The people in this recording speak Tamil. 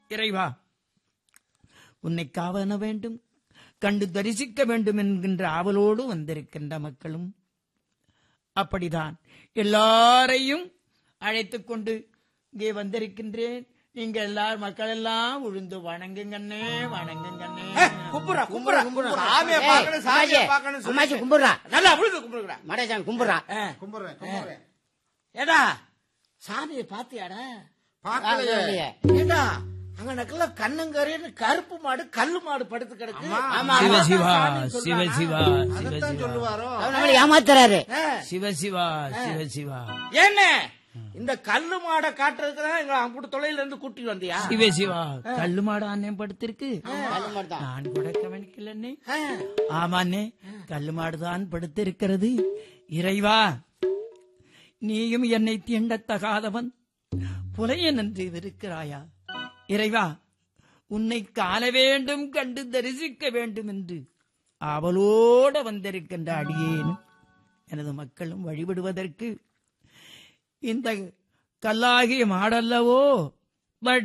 இறைவா உன்னை காவன வேண்டும் கண்டு தரிசிக்க வேண்டும் என்கின்ற ஆவலோடு வந்திருக்கின்ற மக்களும் அப்படிதான் எல்லாரையும் அழைத்துக் கொண்டு இங்கே வந்திருக்கின்றேன் நீங்க எல்லாரும் மக்கள் எல்லாம் உழுந்து வணங்குங்கண்ணே வணங்குங்கண்ணே கும்புறா கும்புறா கும்புறா சாமியை ஏய், பார்க்கணும் சாமியை அம்மாச்சி, பார்க்கணும் அம்மாச்சி சொல்லி கும்பிடுறா நல்லா விழுது கும்பிடுறா மடசாமி கும்பிடுறா கும்பிடுறேன் கும்பிடுறேன் ஏடா சாமியை பாத்தியாடா பார்க்கலையே இல்லையே. ஏடா அங்க நக்கல கண்ணுங்கரைன்னு கருப்பு மாடு கல்லு மாடு படுத்து கிடக்கு ஆமா. சிவ அதான் சிவா சாமின்னு சிவ சொல்றானா? சிவா சிவ அதைத்தான் சிவா சொல்லுவாரோ அவர் நம்மளை ஏமாத்துறாரு ஆ. சிவ சிவா சிவ சிவா என்ன இந்த கல்லு மாடை காட்டுறதுக்கு தான் எங்களை அம்புட்டு தொலைல இருந்து கூட்டி வந்தியா சிவ சிவா கல்லு மாடு அண்ணே படுத்திருக்கு அது மட்டும்தான். நான் கூட கவனிக்கலன்னே ஆமாண்ணே கல்லு மாடுதான் படுத்திருக்கிறது இறைவா நீயும் என்னை தீண்டத்தகாதவன் புலையன் என்று இருக்கிறாயா இறைவா உன்னை காண வேண்டும் கண்டு தரிசிக்க வேண்டும் என்று அவளோட வந்திருக்கின்ற அடியேனும் எனது மக்களும் வழிபடுவதற்கு இந்த கல்லாகிய மாடல்லவோ